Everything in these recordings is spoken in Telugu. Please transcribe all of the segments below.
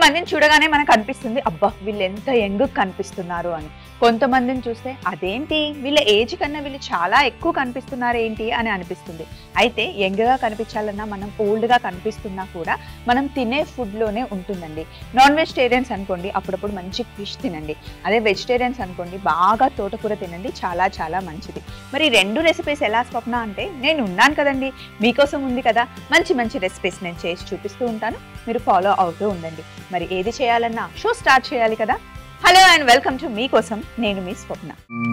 కొంతమందిని చూడగానే మనకు అనిపిస్తుంది అబ్బా వీళ్ళు ఎంత యంగ్ కనిపిస్తున్నారు అని కొంతమందిని చూస్తే అదేంటి వీళ్ళ ఏజ్ కన్నా వీళ్ళు చాలా ఎక్కువ కనిపిస్తున్నారు ఏంటి అని అనిపిస్తుంది అయితే యంగ్గా కనిపించాలన్నా మనం ఓల్డ్గా కనిపిస్తున్నా కూడా మనం తినే ఫుడ్లోనే ఉంటుందండి నాన్ వెజిటేరియన్స్ అనుకోండి అప్పుడప్పుడు మంచి ఫిష్ తినండి అదే వెజిటేరియన్స్ అనుకోండి బాగా తోటకూర తినండి చాలా చాలా మంచిది మరి రెండు రెసిపీస్ ఎలా స్వప్న అంటే నేను ఉన్నాను కదండి మీకోసం ఉంది కదా మంచి మంచి రెసిపీస్ నేను చేసి చూపిస్తూ ఉంటాను మీరు ఫాలో అవుతూ ఉండండి మరి ఏది చేయాలన్నా షో స్టార్ట్ చేయాలి కదా హలో అండ్ వెల్కమ్ టు మీకోసం నేను మీ స్వప్న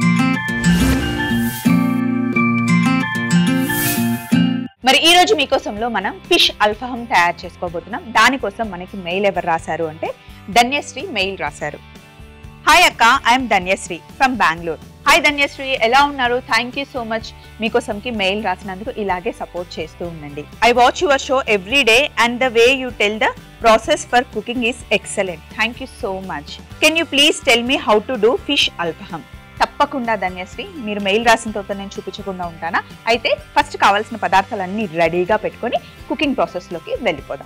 మరి ఈ రోజు మీకోసంలో మనం ఫిష్ అల్ఫహం తయారు చేసుకోబోతున్నాం దానికోసం మనకి మెయిల్ ఎవరు రాశారు అంటే ధన్యశ్రీ మెయిల్ రాశారు హాయ్ అక్క I'm Dhanyasri from Bengaluru hi Dhanyasri ఎలా ఉన్నారు థ్యాంక్ యూ సో మచ్ మీకోసంకి మెయిల్ రాసినందుకు ఇలాగే సపోర్ట్ చేస్తూ ఉండండి I watch your show every day and the way you tell the process for cooking is excellent thank you so much can you please tell me how to do fish అల్పహం తప్పకుండా ధన్యశ్రీ మీరు మెయిల్ రాసిన తర్వాత నేను చూపించకుండా ఉంటానా అయితే ఫస్ట్ కావాల్సిన పదార్థాలన్నీ రెడీగా పెట్టుకొని కుకింగ్ ప్రాసెస్లోకి వెళ్ళిపోదాం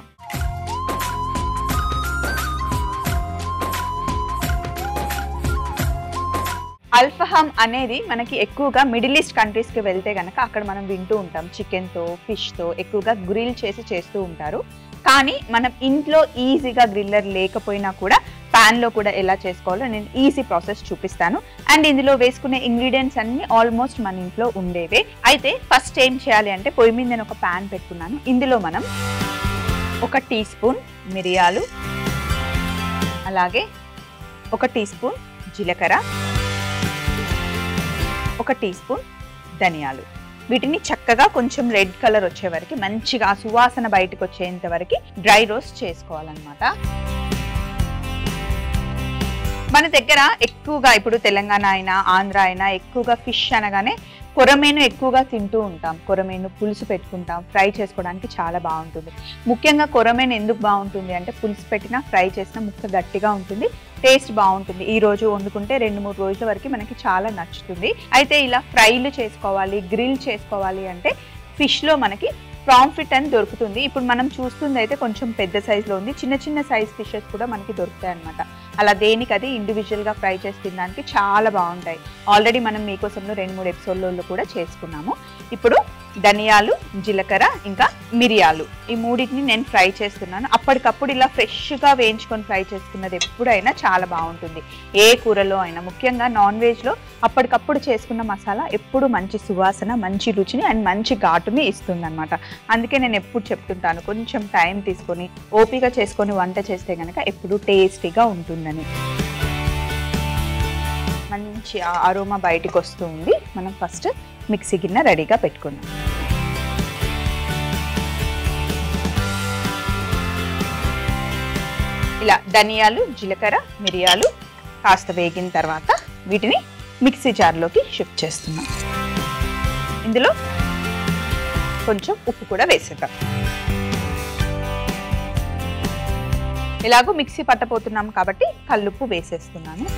అల్ఫహామ్ అనేది మనకి ఎక్కువగా మిడిల్ ఈస్ట్ కంట్రీస్కి వెళ్తే గనక అక్కడ మనం వింటూ ఉంటాం చికెన్తో ఫిష్తో ఎక్కువగా గ్రిల్ చేసి చేస్తూ ఉంటారు కానీ మనం ఇంట్లో ఈజీగా గ్రిల్లర్ లేకపోయినా కూడా ప్యాన్లో కూడా ఎలా చేసుకోవాలో నేను ఈజీ ప్రాసెస్ చూపిస్తాను అండ్ ఇందులో వేసుకునే ఇంగ్రీడియంట్స్ అన్ని ఆల్మోస్ట్ మన ఇంట్లో ఉండేవే అయితే ఫస్ట్ ఏం చేయాలి అంటే పొయ్యి మీద నేను ఒక ప్యాన్ పెట్టుకున్నాను ఇందులో మనం ఒక టీ స్పూన్ మిరియాలు అలాగే ఒక టీ స్పూన్ జీలకర్ర ఒక టీ స్పూన్ ధనియాలు వీటిని చక్కగా కొంచెం రెడ్ కలర్ వచ్చే వరకు మంచిగా ఆ సువాసన బయటకు వచ్చేంత వరకు డ్రై రోస్ట్ చేసుకోవాలన్నమాట మన దగ్గర ఎక్కువగా ఇప్పుడు తెలంగాణ అయినా ఆంధ్ర అయినా ఎక్కువగా ఫిష్ అనగానే కొరమేను ఎక్కువగా తింటూ ఉంటాం కొరమేను పులుసు పెట్టుకుంటాం ఫ్రై చేసుకోవడానికి చాలా బాగుంటుంది ముఖ్యంగా కొరమేను ఎందుకు బాగుంటుంది అంటే పులుసు పెట్టినా ఫ్రై చేసిన ముక్క గట్టిగా ఉంటుంది టేస్ట్ బాగుంటుంది ఈ రోజు వండుకుంటే రెండు మూడు రోజుల వరకు మనకి చాలా నచ్చుతుంది అయితే ఇలా ఫ్రైలు చేసుకోవాలి గ్రిల్ చేసుకోవాలి అంటే ఫిష్లో మనకి ప్రాంఫిట్ అని దొరుకుతుంది ఇప్పుడు మనం చూస్తుంది అయితే కొంచెం పెద్ద సైజులో ఉంది చిన్న చిన్న సైజ్ ఫిషెస్ కూడా మనకి దొరుకుతాయి అనమాట అలా దేనికి అది ఇండివిజువల్గా ఫ్రై చేసి తినడానికి చాలా బాగుంటాయి ఆల్రెడీ మనం మీకోసంలో రెండు మూడు ఎపిసోడ్లలో కూడా చేసుకున్నాము ఇప్పుడు ధనియాలు జీలకర్ర ఇంకా మిరియాలు ఈ మూడింటిని నేను ఫ్రై చేస్తున్నాను అప్పటికప్పుడు ఇలా ఫ్రెష్గా వేయించుకొని ఫ్రై చేసుకున్నది ఎప్పుడైనా చాలా బాగుంటుంది ఏ కూరలో అయినా ముఖ్యంగా నాన్ వెజ్లో అప్పటికప్పుడు చేసుకున్న మసాలా ఎప్పుడు మంచి సువాసన మంచి రుచిని అండ్ మంచి ఘాటుని ఇస్తుంది అందుకే నేను ఎప్పుడు చెప్తుంటాను కొంచెం టైం తీసుకొని ఓపిక చేసుకొని వంట చేస్తే కనుక ఎప్పుడు టేస్టీగా ఉంటుందని మంచి అరోమా బయటికి వస్తూ ఉంది మనం ఫస్ట్ మిక్సీ గిన్నె రెడీగా పెట్టుకున్నాం ఇలా ధనియాలు జీలకర్ర మిరియాలు కాస్త వేగిన తర్వాత వీటిని మిక్సీ జార్లోకి షిఫ్ట్ చేస్తున్నాం ఇందులో కొంచెం ఉప్పు కూడా వేసేద్దాం ఎలాగో మిక్సీ పట్టపోతున్నాం కాబట్టి కల్లుప్పు వేసేస్తున్నాను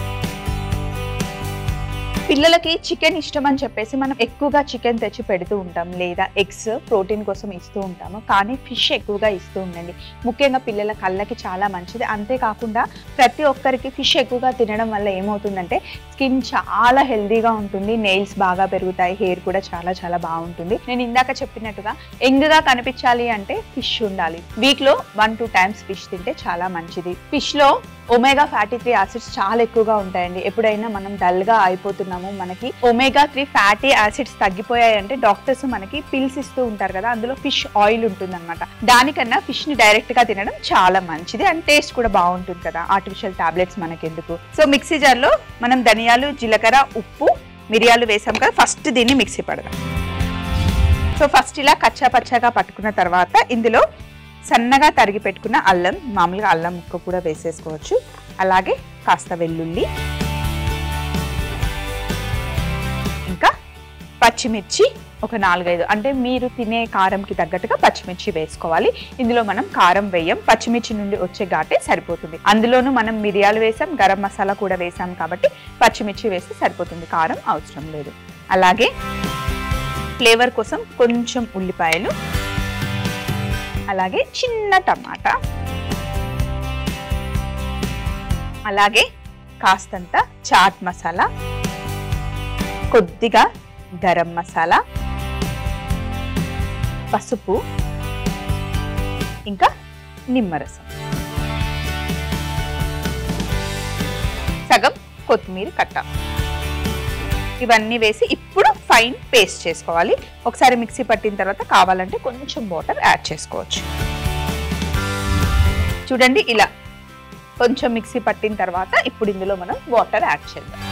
పిల్లలకి చికెన్ ఇష్టం అని చెప్పేసి మనం ఎక్కువగా చికెన్ తెచ్చి పెడుతూ ఉంటాం లేదా ఎగ్స్ ప్రోటీన్ కోసం ఇస్తూ ఉంటాము కానీ ఫిష్ ఎక్కువగా ఇస్తూ ఉండండి ముఖ్యంగా పిల్లల కళ్ళకి చాలా మంచిది అంతేకాకుండా ప్రతి ఒక్కరికి ఫిష్ ఎక్కువగా తినడం వల్ల ఏమవుతుందంటే స్కిన్ చాలా హెల్దీగా ఉంటుంది నెయిల్స్ బాగా పెరుగుతాయి హెయిర్ కూడా చాలా చాలా బాగుంటుంది నేను ఇందాక చెప్పినట్టుగా యంగ్గా కనిపించాలి అంటే ఫిష్ ఉండాలి వీక్లో వన్ టూ టైమ్స్ ఫిష్ తింటే చాలా మంచిది ఫిష్లో ఒమేగా ఫ్యాటీ త్రీ యాసిడ్స్ చాలా ఎక్కువగా ఉంటాయండి ఎప్పుడైనా మనం డల్ గా అయిపోతున్నాము మనకి ఒమేగా త్రీ ఫ్యాటీ యాసిడ్స్ తగ్గిపోయాయి అంటే డాక్టర్స్ మనకి పిల్స్ ఇస్తూ ఉంటారు కదా అందులో ఫిష్ ఆయిల్ ఉంటుంది అనమాట దానికన్నా ఫిష్ ని డైరెక్ట్ గా తినడం చాలా మంచిది అండ్ టేస్ట్ కూడా బాగుంటుంది కదా ఆర్టిఫిషియల్ టాబ్లెట్స్ మనకి ఎందుకు సో మిక్సీ జార్ లో మనం ధనియాలు జీలకర్ర ఉప్పు మిరియాలు వేసాం కదా ఫస్ట్ దీన్ని మిక్సీ పడదాం సో ఫస్ట్ ఇలా కచ్చా పచ్చాగా పట్టుకున్న తర్వాత ఇందులో సన్నగా తరిగి పెట్టుకున్న అల్లం మామూలుగా అల్లం ముక్క కూడా వేసేసుకోవచ్చు అలాగే కాస్త వెల్లుల్లి ఇంకా పచ్చిమిర్చి ఒక నాలుగైదు అంటే మీరు తినే కారంకి తగ్గట్టుగా పచ్చిమిర్చి వేసుకోవాలి ఇందులో మనం కారం వేయం పచ్చిమిర్చి నుండి వచ్చే ఘాటే సరిపోతుంది అందులోనూ మనం మిరియాలు వేసాం గరం మసాలా కూడా వేసాం కాబట్టి పచ్చిమిర్చి వేస్తే సరిపోతుంది కారం అవసరం లేదు అలాగే ఫ్లేవర్ కోసం కొంచెం ఉల్లిపాయలు అలాగే చిన్న టమాటా అలాగే కాస్తంత చాట్ మసాలా కొద్దిగా గరం మసాలా పసుపు ఇంకా నిమ్మరసం సగం కొత్తిమీర కట్ట ఇవన్నీ వేసి ఇప్పుడు ఫైన్ పేస్ట్ చేసుకోవాలి ఒకసారి మిక్సీ పట్టిన తర్వాత కావాలంటే కొంచెం వాటర్ యాడ్ చేసుకోవచ్చు చూడండి ఇలా కొంచెం మిక్సీ పట్టిన తర్వాత ఇప్పుడు ఇందులో మనం వాటర్ యాడ్ చేద్దాం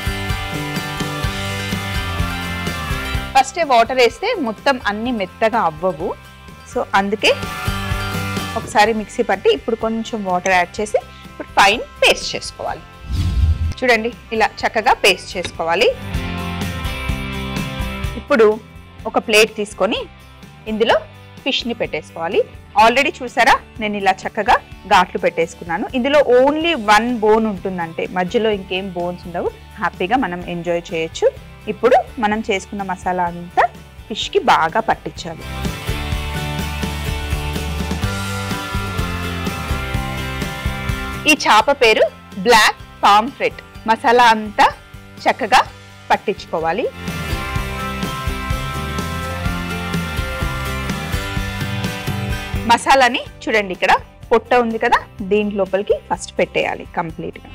ఫస్టే వాటర్ వేస్తే మొత్తం అన్ని మెత్తగా అవ్వవు సో అందుకే ఒకసారి మిక్సీ పట్టి ఇప్పుడు కొంచెం వాటర్ యాడ్ చేసి ఇప్పుడు ఫైన్ పేస్ట్ చేసుకోవాలి చూడండి ఇలా చక్కగా పేస్ట్ చేసుకోవాలి ఇప్పుడు ఒక ప్లేట్ తీసుకొని ఇందులో ఫిష్ని పెట్టేసుకోవాలి ఆల్రెడీ చూసారా నేను ఇలా చక్కగా ఘాట్లు పెట్టేసుకున్నాను ఇందులో ఓన్లీ వన్ బోన్ ఉంటుందంటే మధ్యలో ఇంకేం బోన్స్ ఉండవు హ్యాపీగా మనం ఎంజాయ్ చేయొచ్చు ఇప్పుడు మనం చేసుకున్న మసాలా అంతా ఫిష్కి బాగా పట్టించాలి ఈ చేప పేరు బ్లాక్ పాంఫ్రెట్ మసాలా అంతా చక్కగా పట్టించుకోవాలి మసాలాని చూడండి ఇక్కడ పొట్ట ఉంది కదా దీని లోపలికి ఫస్ట్ పెట్టేయాలి కంప్లీట్గా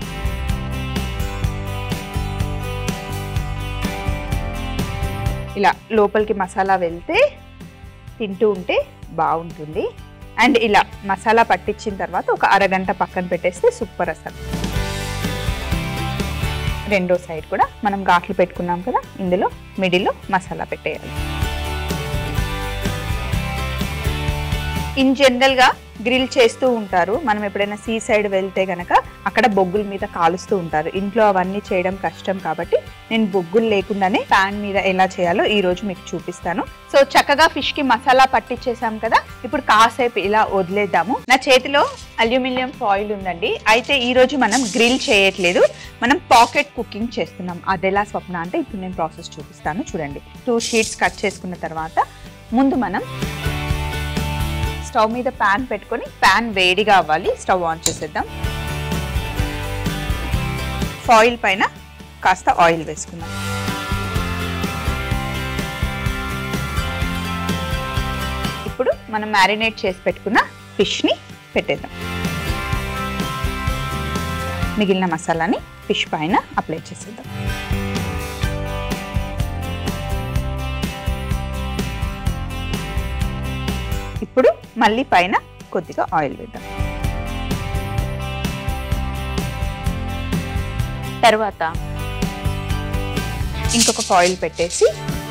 ఇలా లోపలికి మసాలా వెళ్తే తింటూ ఉంటే బాగుంటుంది అండ్ ఇలా మసాలా పట్టించిన తర్వాత ఒక అరగంట పక్కన పెట్టేస్తే సూపర్ అసలు రెండో సైడ్ కూడా మనం ఘాట్లు పెట్టుకున్నాం కదా ఇందులో మిడిల్లో మసాలా పెట్టేయాలి ఇన్ జనరల్ గా గ్రిల్ చేస్తూ ఉంటారు మనం ఎప్పుడైనా సీ సైడ్ వెళ్తే గనక అక్కడ బొగ్గుల మీద కాలుస్తూ ఉంటారు ఇంట్లో అవన్నీ చేయడం కష్టం కాబట్టి నేను బొగ్గులు లేకుండానే పాన్ మీద ఎలా చేయాలో ఈ రోజు మీకు చూపిస్తాను సో చక్కగా ఫిష్ కి మసాలా పట్టించేసాం కదా ఇప్పుడు కాసేపు ఇలా వదిలేద్దాము నా చేతిలో అల్యూమినియం ఫాయిల్ ఉందండి అయితే ఈ రోజు మనం గ్రిల్ చేయట్లేదు మనం పాకెట్ కుకింగ్ చేస్తున్నాం అది ఎలా స్వప్న అంటే ఇప్పుడు నేను ప్రాసెస్ చూపిస్తాను చూడండి టూ షీట్స్ కట్ చేసుకున్న తర్వాత ముందు మనం స్టవ్ మీద ప్యాన్ పెట్టుకొని ప్యాన్ వేడిగా అవ్వాలి స్టవ్ ఆన్ చేసేద్దాం ఫాయిల్ పైన కాస్త ఆయిల్ వేసుకుందాం ఇప్పుడు మనం మ్యారినేట్ చేసి పెట్టుకున్న ఫిష్ని పెట్టేద్దాం మిగిలిన మసాలాని ఫిష్ పైన అప్లై చేసేద్దాం ఇప్పుడు మళ్ళీ పైన కొద్దిగా ఆయిల్ వేద్దాం తర్వాత ఇంకొక ఫాయిల్ పెట్టేసి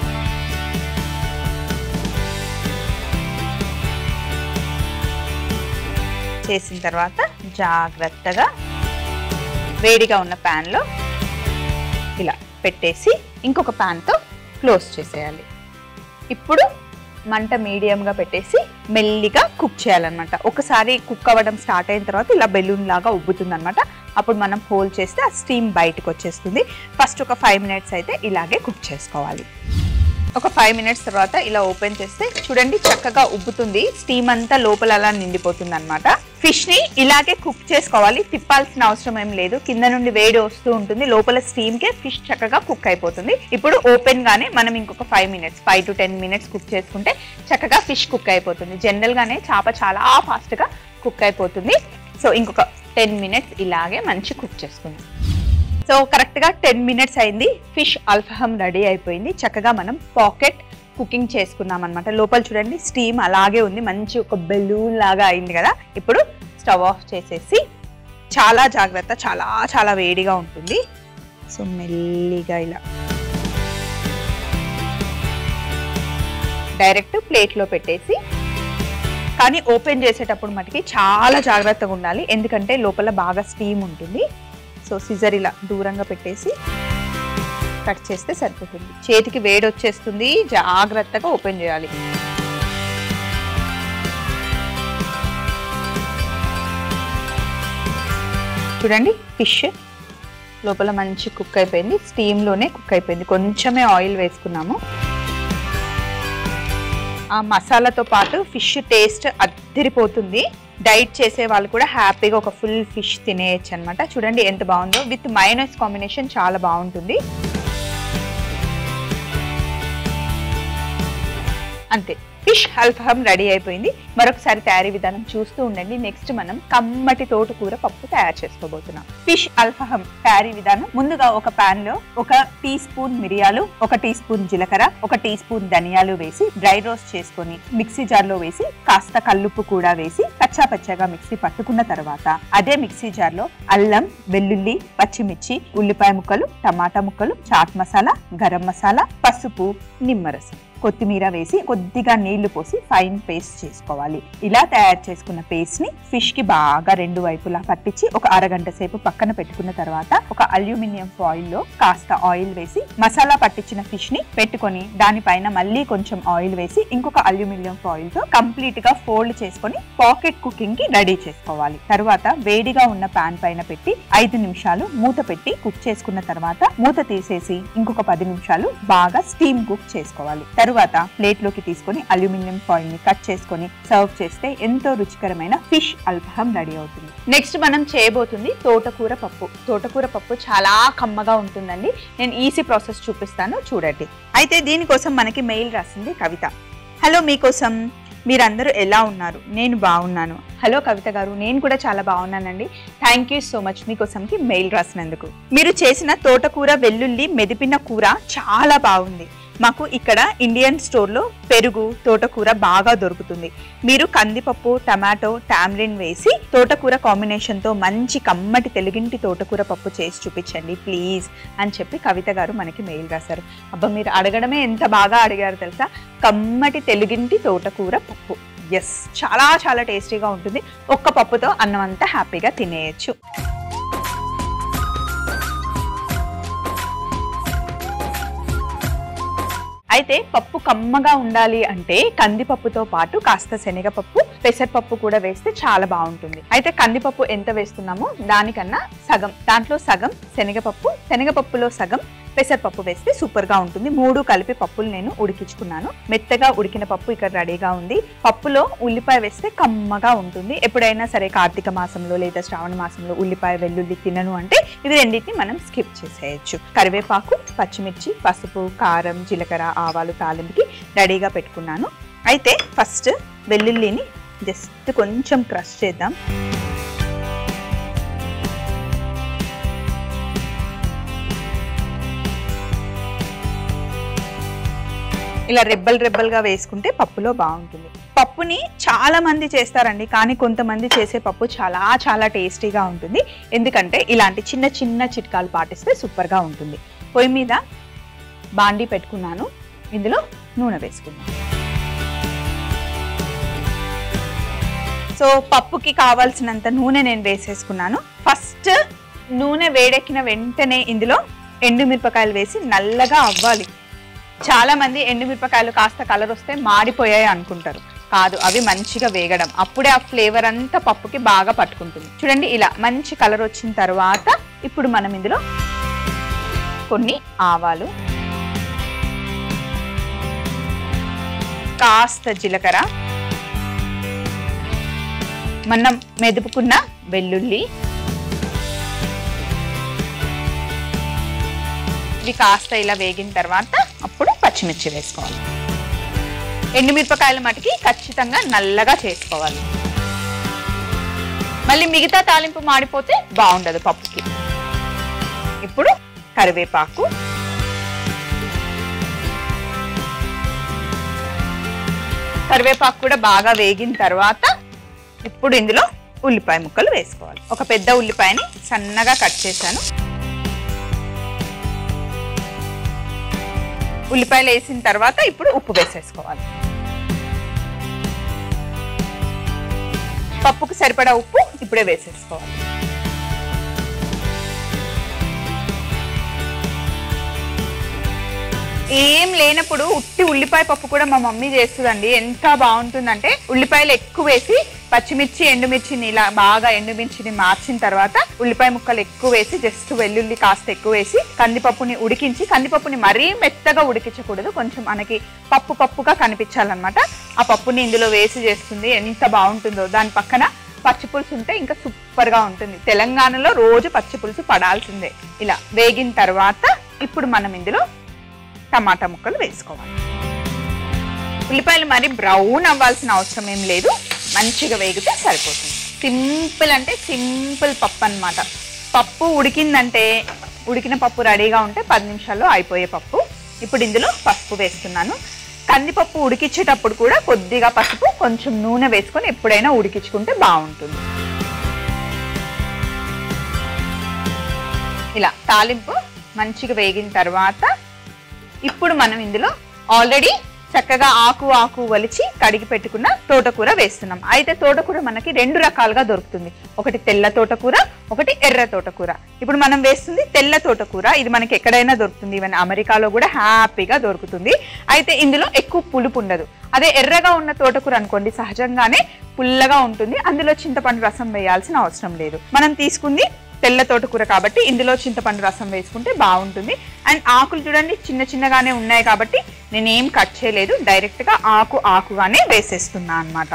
చేసిన తర్వాత జాగ్రత్తగా వేడిగా ఉన్న ప్యాన్లో ఇలా పెట్టేసి ఇంకొక ప్యాన్తో క్లోజ్ చేసేయాలి ఇప్పుడు మంట మీడియంగా పెట్టేసి మెల్లిగా కుక్ చేయాలన్నమాట ఒకసారి కుక్ అవ్వడం స్టార్ట్ అయిన తర్వాత ఇలా బెలూన్ లాగా ఉబ్బుతుంది అనమాట అప్పుడు మనం హోల్ చేస్తే ఆ స్టీమ్ బయటకు వచ్చేస్తుంది ఫస్ట్ ఒక ఫైవ్ మినిట్స్ అయితే ఇలాగే కుక్ చేసుకోవాలి ఒక ఫైవ్ మినిట్స్ తర్వాత ఇలా ఓపెన్ చేస్తే చూడండి చక్కగా ఉబ్బుతుంది స్టీమ్ అంతా లోపల అలా నిండిపోతుంది అనమాట ఫిష్ ని ఇలాగే కుక్ చేసుకోవాలి తిప్పాల్సిన అవసరం ఏం లేదు కింద నుండి వేడి వస్తూ ఉంటుంది లోపల స్టీమ్ కి ఫిష్ చక్కగా కుక్ అయిపోతుంది ఇప్పుడు ఓపెన్ గానే మనం ఇంకొక five minutes five to ten minutes cook చేసుకుంటే చక్కగా ఫిష్ కుక్ అయిపోతుంది జనరల్ గానే చేప చాలా ఫాస్ట్ గా కుక్ అయిపోతుంది సో ఇంకొక టెన్ మినిట్స్ ఇలాగే మంచి కుక్ చేసుకుందాం సో కరెక్ట్గా టెన్ మినిట్స్ అయింది ఫిష్ అల్ఫహం రెడీ అయిపోయింది చక్కగా మనం పాకెట్ కుకింగ్ చేసుకున్నాం అనమాట లోపల చూడండి స్టీమ్ అలాగే ఉంది మంచి ఒక బెలూన్ లాగా అయింది కదా ఇప్పుడు స్టవ్ ఆఫ్ చేసేసి చాలా జాగ్రత్త చాలా చాలా వేడిగా ఉంటుంది సో మెల్లిగా ఇలా డైరెక్ట్ ప్లేట్లో పెట్టేసి కానీ ఓపెన్ చేసేటప్పుడు మటుకి చాలా జాగ్రత్తగా ఉండాలి ఎందుకంటే లోపల బాగా స్టీమ్ ఉంటుంది సో సిజర్ ఇలా దూరంగా పెట్టేసి కట్ చేస్తే సరిపోతుంది చేతికి వేడి వచ్చేస్తుంది జాగ్రత్తగా ఓపెన్ చేయాలి చూడండి ఫిష్ లోపల మంచి కుక్ అయిపోయింది స్టీమ్లోనే కుక్ అయిపోయింది కొంచెమే ఆయిల్ వేసుకున్నాము ఆ మసాలాతో పాటు ఫిష్ టేస్ట్ అద్దరిపోతుంది డైట్ చేసే వాళ్ళు కూడా హ్యాపీగా ఒక ఫుల్ ఫిష్ తినేయచ్చు అనమాట చూడండి ఎంత బాగుందో విత్ మైనస్ కాంబినేషన్ చాలా బాగుంటుంది అంతే ఫిష్ అల్ఫహం రెడీ అయిపోయింది మరొకసారి తయారీ విధానం చూస్తూ ఉండండి నెక్స్ట్ మనం కమ్మటి తోటకూర పప్పు తయారు చేసుకోబోతున్నాం ఫిష్ అల్ఫహం తయారీ విధానం ముందుగా ఒక పాన్ లో ఒక టీ స్పూన్ మిరియాలు ఒక టీ స్పూన్ జీలకర్ర ఒక టీ స్పూన్ ధనియాలు వేసి డ్రై రోస్ట్ చేసుకొని మిక్సీ జార్ లో వేసి కాస్త కల్లుప్పు కూడా వేసి కచ్చా పచ్చగా మిక్సీ పట్టుకున్న తర్వాత అదే మిక్సీ జార్ లో అల్లం వెల్లుల్లి పచ్చిమిర్చి ఉల్లిపాయ ముక్కలు టమాటా ముక్కలు చాట్ మసాలా గరం మసాలా పసుపు నిమ్మరసం కొత్తిమీర వేసి కొద్దిగా నీళ్లు పోసి ఫైన్ పేస్ట్ చేసుకోవాలి ఇలా తయారు చేసుకున్న పేస్ట్ ని ఫిష్ కి బాగా రెండు వైపులా పట్టించి ఒక అరగంట సేపు పక్కన పెట్టుకున్న తర్వాత ఒక అల్యూమినియం ఫాయిల్ లో కాస్త ఆయిల్ వేసి మసాలా పట్టించిన ఫిష్ ని పెట్టుకొని దానిపైన మళ్ళీ కొంచెం ఆయిల్ వేసి ఇంకొక అల్యూమినియం ఫాయిల్ తో కంప్లీట్ గా ఫోల్డ్ చేసుకొని పాకెట్ కుకింగ్ కి రెడీ చేసుకోవాలి తర్వాత వేడిగా ఉన్న పాన్ పైన పెట్టి ఐదు నిమిషాలు మూత పెట్టి కుక్ చేసుకున్న తర్వాత మూత తీసేసి ఇంకొక పది నిమిషాలు బాగా స్టీమ్ కుక్ చేసుకోవాలి తరువాత ప్లేట్ లోకి తీసుకొని అల్యూమినియం ఫాయిల్ ని కట్ చేసుకొని సర్వ్ చేస్తే ఎంతో రుచికరమైన ఫిష్ అల్పహం రెడీ అవుతుంది నెక్స్ట్ మనం చేయబోతుంది తోటకూర పప్పు తోటకూర పప్పు చాలా కమ్మగా ఉంటుందండి నేను ఈజీ ప్రాసెస్ చూపిస్తాను చూడండి అయితే దీనికోసం మనకి మెయిల్ రాసింది కవిత హలో మీకోసం మీరందరూ ఎలా ఉన్నారు నేను బాగున్నాను హలో కవిత గారు నేను కూడా చాలా బాగున్నానండి థ్యాంక్ యూ సో మచ్ మీకోసంకి మెయిల్ రాసినందుకు మీరు చేసిన తోటకూర వెల్లుల్లి మెదిపిన కూర చాలా బాగుంది మాకు ఇక్కడ ఇండియన్ స్టోర్లో పెరుగు తోటకూర బాగా దొరుకుతుంది మీరు కందిపప్పు టమాటో టామ్రిన్ వేసి తోటకూర కాంబినేషన్తో మంచి కమ్మటి తెలుగింటి తోటకూర పప్పు చేసి చూపించండి ప్లీజ్ అని చెప్పి కవిత గారు మనకి మెయిల్ రాశారు అబ్బా మీరు అడగడమే ఎంత బాగా అడిగారు తెలుసా కమ్మటి తెలుగింటి తోటకూర పప్పు ఎస్ చాలా చాలా టేస్టీగా ఉంటుంది ఒక్క పప్పుతో అన్నం అంతా హ్యాపీగా తినేయచ్చు అయితే పప్పు కమ్మగా ఉండాలి అంటే కందిపప్పుతో పాటు కాస్త శనగపప్పు పెసరపప్పు కూడా వేస్తే చాలా బాగుంటుంది అయితే కందిపప్పు ఎంత వేస్తున్నామో దానికన్నా సగం దాంట్లో సగం శనగపప్పు శనగపప్పులో సగం పెసరపప్పు వేస్తే సూపర్ గా ఉంటుంది మూడు కలిపి పప్పులు నేను ఉడికించుకున్నాను మెత్తగా ఉడికిన పప్పు ఇక్కడ రెడీగా ఉంది పప్పులో ఉల్లిపాయ వేస్తే కమ్మగా ఉంటుంది ఎప్పుడైనా సరే కార్తీక మాసంలో లేదా శ్రావణ మాసంలో ఉల్లిపాయ వెల్లుల్లి తినను అంటే ఇది రెండింటిని మనం స్కిప్ చేసేయచ్చు కరివేపాకు పచ్చిమిర్చి పసుపు కారం జీలకర్ర ఆవాలు తాలింపుకి రెడీగా పెట్టుకున్నాను అయితే ఫస్ట్ వెల్లుల్లిని జస్ట్ కొంచెం క్రష్ చేద్దాం ఇలా రెబ్బల్ రెబ్బల్గా వేసుకుంటే పప్పులో బాగుంటుంది పప్పుని చాలా మంది చేస్తారండి కానీ కొంతమంది చేసే పప్పు చాలా చాలా టేస్టీగా ఉంటుంది ఎందుకంటే ఇలాంటి చిన్న చిన్న చిట్కాలు పాటిస్తే సూపర్గా ఉంటుంది పొయ్యి మీద బాండి పెట్టుకున్నాను ఇందులో నూనె వేసుకున్నాను సో పప్పుకి కావాల్సినంత నూనె నేను వేసేసుకున్నాను ఫస్ట్ నూనె వేడెక్కిన వెంటనే ఇందులో ఎండుమిరపకాయలు వేసి నల్లగా అవ్వాలి చాలా మంది ఎండుమిరపకాయలు కాస్త కలర్ వస్తే మాడిపోయాయి అనుకుంటారు కాదు అవి మంచిగా వేగడం అప్పుడే ఆ ఫ్లేవర్ అంతా పప్పుకి బాగా పట్టుకుంటుంది చూడండి ఇలా మంచి కలర్ వచ్చిన తర్వాత ఇప్పుడు మనం ఇందులో కొన్ని ఆవాలు కాస్త జీలకర్ర మనం మెదుపుకున్న వెల్లుల్లి ఇవి కాస్త ఇలా వేగిన తర్వాత అప్పుడు పచ్చిమిర్చి వేసుకోవాలి ఎండుమిరపకాయల మటుకి ఖచ్చితంగా నల్లగా చేసుకోవాలి మళ్ళీ మిగతా తాలింపు మాడిపోతే బాగుండదు పప్పుకి ఇప్పుడు కరివేపాకు కరివేపాకు కూడా బాగా వేగిన తర్వాత ఇప్పుడు ఇందులో ఉల్లిపాయ ముక్కలు వేసుకోవాలి ఒక పెద్ద ఉల్లిపాయని సన్నగా కట్ చేశాను ఉల్లిపాయలు వేసిన తర్వాత ఇప్పుడు ఉప్పు వేసేసుకోవాలి పప్పుకు సరిపడా ఉప్పు ఇప్పుడే వేసేసుకోవాలి ఏం లేనప్పుడు ఉట్టి ఉల్లిపాయ పప్పు కూడా మా మమ్మీ చేస్తుందండి ఎంత బాగుంటుందంటే ఉల్లిపాయలు ఎక్కువ వేసి పచ్చిమిర్చి ఎండుమిర్చిని ఇలా బాగా ఎండుమిర్చిని మార్చిన తర్వాత ఉల్లిపాయ ముక్కలు ఎక్కువ వేసి జస్ట్ వెల్లుల్లి కాస్త ఎక్కువ వేసి కందిపప్పుని ఉడికించి కందిపప్పుని మరీ మెత్తగా ఉడికించకూడదు కొంచెం మనకి పప్పు పప్పుగా కనిపించాలన్నమాట ఆ పప్పుని ఇందులో వేసి చేస్తుంది ఎంత బాగుంటుందో దాని పక్కన పచ్చి పులుసు ఉంటే ఇంకా సూపర్ గా ఉంటుంది తెలంగాణలో రోజు పచ్చి పులుసు పడాల్సిందే ఇలా వేగిన తర్వాత ఇప్పుడు మనం ఇందులో టమాటా ముక్కలు వేసుకోవాలి ఉల్లిపాయలు మరి బ్రౌన్ అవ్వాల్సిన అవసరం ఏం లేదు మంచిగా వేగితే సరిపోతుంది సింపుల్ అంటే సింపుల్ పప్పు అన్నమాట పప్పు ఉడికిందంటే ఉడికిన పప్పు రెడీగా ఉంటే పది నిమిషాల్లో అయిపోయే పప్పు ఇప్పుడు ఇందులో పసుపు వేస్తున్నాను కందిపప్పు ఉడికించేటప్పుడు కూడా కొద్దిగా పసుపు కొంచెం నూనె వేసుకొని ఎప్పుడైనా ఉడికించుకుంటే బాగుంటుంది ఇలా తాలింపు మంచిగా వేగిన తర్వాత ఇప్పుడు మనం ఇందులో ఆల్రెడీ చక్కగా ఆకు ఆకు వలిచి కడిగి పెట్టుకున్న తోటకూర వేస్తున్నాం అయితే తోటకూర మనకి రెండు రకాలుగా దొరుకుతుంది ఒకటి తెల్ల తోటకూర ఒకటి ఎర్ర తోటకూర ఇప్పుడు మనం వేస్తుంది తెల్ల తోటకూర ఇది మనకి ఎక్కడైనా దొరుకుతుంది ఈవెన్ అమెరికాలో కూడా హ్యాపీగా దొరుకుతుంది అయితే ఇందులో ఎక్కువ పులుపు ఉండదు అదే ఎర్రగా ఉన్న తోటకూర అనుకోండి సహజంగానే పుల్లగా ఉంటుంది అందులో చింతపండు రసం వేయాల్సిన అవసరం లేదు మనం తీసుకుంది తెల్ల తోటకూర కాబట్టి ఇందులో చింతపండు రసం వేసుకుంటే బాగుంటుంది అండ్ ఆకులు చూడండి చిన్న చిన్నగానే ఉన్నాయి కాబట్టి నేనేం కట్ చేయలేదు డైరెక్ట్ గా ఆకు ఆకుగానే వేసేస్తున్నా అన్నమాట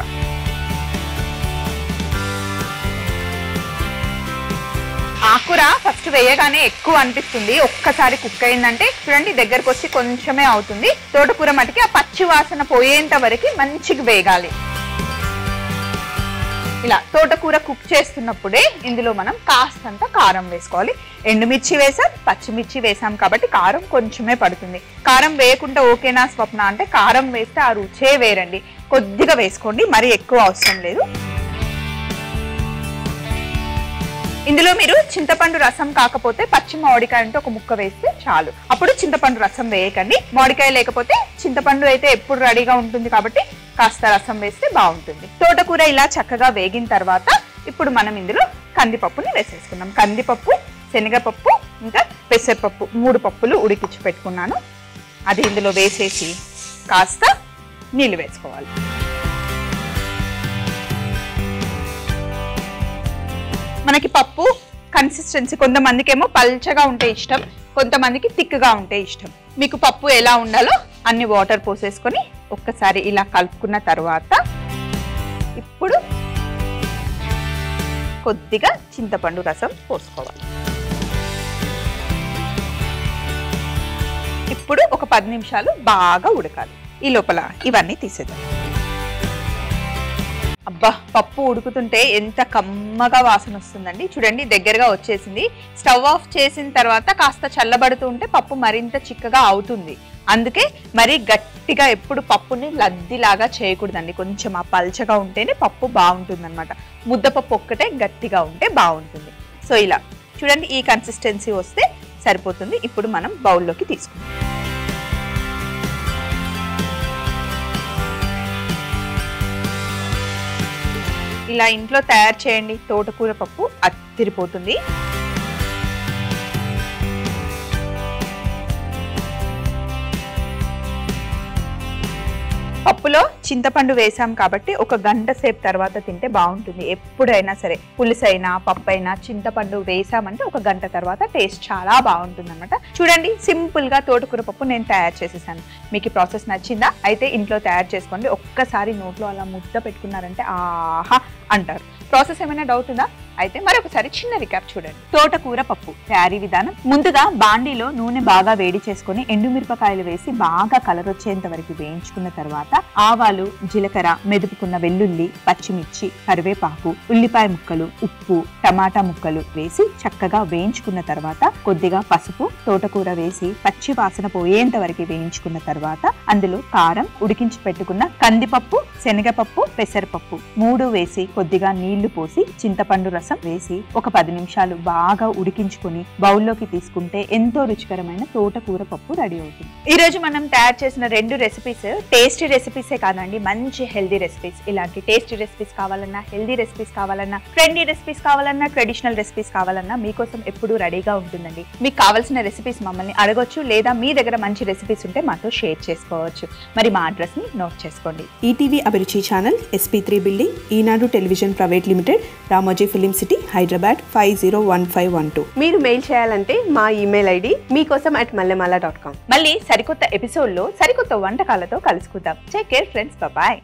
ఆకుర ఫస్ట్ వేయగానే ఎక్కువ అనిపిస్తుంది ఒక్కసారి కుక్ అయిందంటే చూడండి దగ్గరకు వచ్చి కొంచెమే అవుతుంది తోటకూర మటుకి ఆ పచ్చి వాసన పోయేంత వరకు మంచిగా వేగాలి ఇలా తోటకూర కుక్ చేస్తున్నప్పుడే ఇందులో మనం కాస్తంత కారం వేసుకోవాలి ఎండుమిర్చి వేసాం పచ్చిమిర్చి వేసాం కాబట్టి కారం కొంచెమే పడుతుంది కారం వేయకుండా ఓకేనా స్వప్న అంటే కారం వేస్తే ఆ రుచే వేరండి కొద్దిగా వేసుకోండి మరి ఎక్కువ అవసరం లేదు ఇందులో మీరు చింతపండు రసం కాకపోతే పచ్చి మామిడికాయ అంటే ఒక ముక్క వేస్తే చాలు అప్పుడు చింతపండు రసం వేయకండి మామిడికాయ లేకపోతే చింతపండు అయితే ఎప్పుడు రెడీగా ఉంటుంది కాబట్టి కాస్త రసం వేస్తే బాగుంటుంది తోటకూర ఇలా చక్కగా వేగిన తర్వాత ఇప్పుడు మనం ఇందులో కందిపప్పుని వేసేసుకున్నాం కందిపప్పు శనగపప్పు ఇంకా పెసరపప్పు మూడు పప్పులు ఉడికించి పెట్టుకున్నాను అది ఇందులో వేసేసి కాస్త నీళ్ళు వేసుకోవాలి మనకి పప్పు కన్సిస్టెన్సీ కొంతమందికి ఏమో పల్చగా ఉంటే ఇష్టం కొంతమందికి థిక్గా ఉంటే ఇష్టం మీకు పప్పు ఎలా ఉండాలో అన్ని వాటర్ పోసేసుకొని ఒక్కసారి ఇలా కలుపుకున్న తర్వాత ఇప్పుడు కొద్దిగా చింతపండు రసం పోసుకోవాలి ఇప్పుడు ఒక పది నిమిషాలు బాగా ఉడకాలి ఈ లోపల ఇవన్నీ తీసేద్దాం అబ్బా పప్పు ఉడుకుతుంటే ఎంత కమ్మగా వాసన వస్తుందండి చూడండి దగ్గరగా వచ్చేసింది స్టవ్ ఆఫ్ చేసిన తర్వాత కాస్త చల్లబడుతూ ఉంటే పప్పు మరింత చిక్కగా అవుతుంది అందుకే మరీ గట్టిగా ఎప్పుడు పప్పుని లద్దిలాగా చేయకూడదండి కొంచెం ఆ పల్చగా ఉంటేనే పప్పు బాగుంటుంది అనమాట ముద్దపప్పు ఒక్కటే గట్టిగా ఉంటే బాగుంటుంది సో ఇలా చూడండి ఈ కన్సిస్టెన్సీ వస్తే సరిపోతుంది ఇప్పుడు మనం బౌల్లోకి తీసుకుందాం ఇలా ఇంట్లో తయారు చేయండి తోటకూర పప్పు అత్తిరిపోతుంది పప్పులో చింతపండు వేసాం కాబట్టి ఒక గంట సేపు తర్వాత తింటే బాగుంటుంది ఎప్పుడైనా సరే పులుసైనా పప్పు అయినా చింతపండు వేసామంటే ఒక గంట తర్వాత టేస్ట్ చాలా బాగుంటుంది అనమాట చూడండి సింపుల్ గా తోటకూర పప్పు నేను తయారు చేసేసాను మీకు ఈ ప్రాసెస్ నచ్చిందా అయితే ఇంట్లో తయారు చేసుకోండి ఒక్కసారి నోట్లో అలా ముద్ద పెట్టుకున్నారంటే ఆహా అంటారు ప్రాసెస్ ఏమైనా డౌట్ ఉందా అయితే మరొకసారి చిన్న రికాప్ చూడండి తోటకూర పప్పు తయారీ విధానం ముందుగా బాండీలో నూనె బాగా వేడి చేసుకొని ఎండుమిరపకాయలు వేసి బాగా కలర్ వచ్చేంత వరకు వేయించుకున్న తర్వాత ఆవాలు జీలకర్ర మెదుపుకున్న వెల్లుల్లి పచ్చిమిర్చి కరివేపాకు ఉల్లిపాయ ముక్కలు ఉప్పు టమాటా ముక్కలు వేసి చక్కగా వేయించుకున్న తర్వాత కొద్దిగా పసుపు తోటకూర వేసి పచ్చి వాసన పోయేంత వరకు వేయించుకున్న తర్వాత అందులో కారం ఉడికించి పెట్టుకున్న కందిపప్పు శనగపప్పు పెసరపప్పు మూడు వేసి కొద్దిగా నీళ్లు పోసి చింతపండు రసం వేసి ఒక పది నిమిషాలు బాగా ఉడికించుకొని బౌల్లోకి తీసుకుంటే ఎంతో రుచికరమైన తోటకూర పప్పు రెడీ అవుతుంది ఈ రోజు మనం తయారు చేసిన రెండు రెసిపీస్ టేస్టీ రెసిపీసే కాదండి మంచి హెల్దీ రెసిపీస్ ఇలాంటి టేస్టీ రెసిపీస్ కావాలన్నా హెల్దీ రెసిపీస్ కావాలన్నా ట్రెండీ రెసిపీస్ కావాలన్నా ట్రెడిషనల్ రెసిపీస్ కావాలన్నా మీకోసం ఎప్పుడూ రెడీగా ఉంటుందండి మీకు కావాల్సిన రెసిపీస్ మమ్మల్ని అడగొచ్చు లేదా మీ దగ్గర మంచి రెసిపీస్ ఉంటే మాతో షేర్ చేసుకోవచ్చు మరి మా అడ్రస్ ని నోట్ చేసుకోండి ETV Abhiruchi channel SP three building Eenadu television private limited Ramoji film city Hyderabad five zero one five one two మీరు మెయిల్ చేయాలంటే మా email ID Meekosam at Mallemala dot com మళ్ళీ సరికొత్త ఎపిసోడ్ లో సరికొత్త వంటకాలతో కలుసుకుందాం టేక్ కేర్ ఫ్రెండ్స్ బాయ్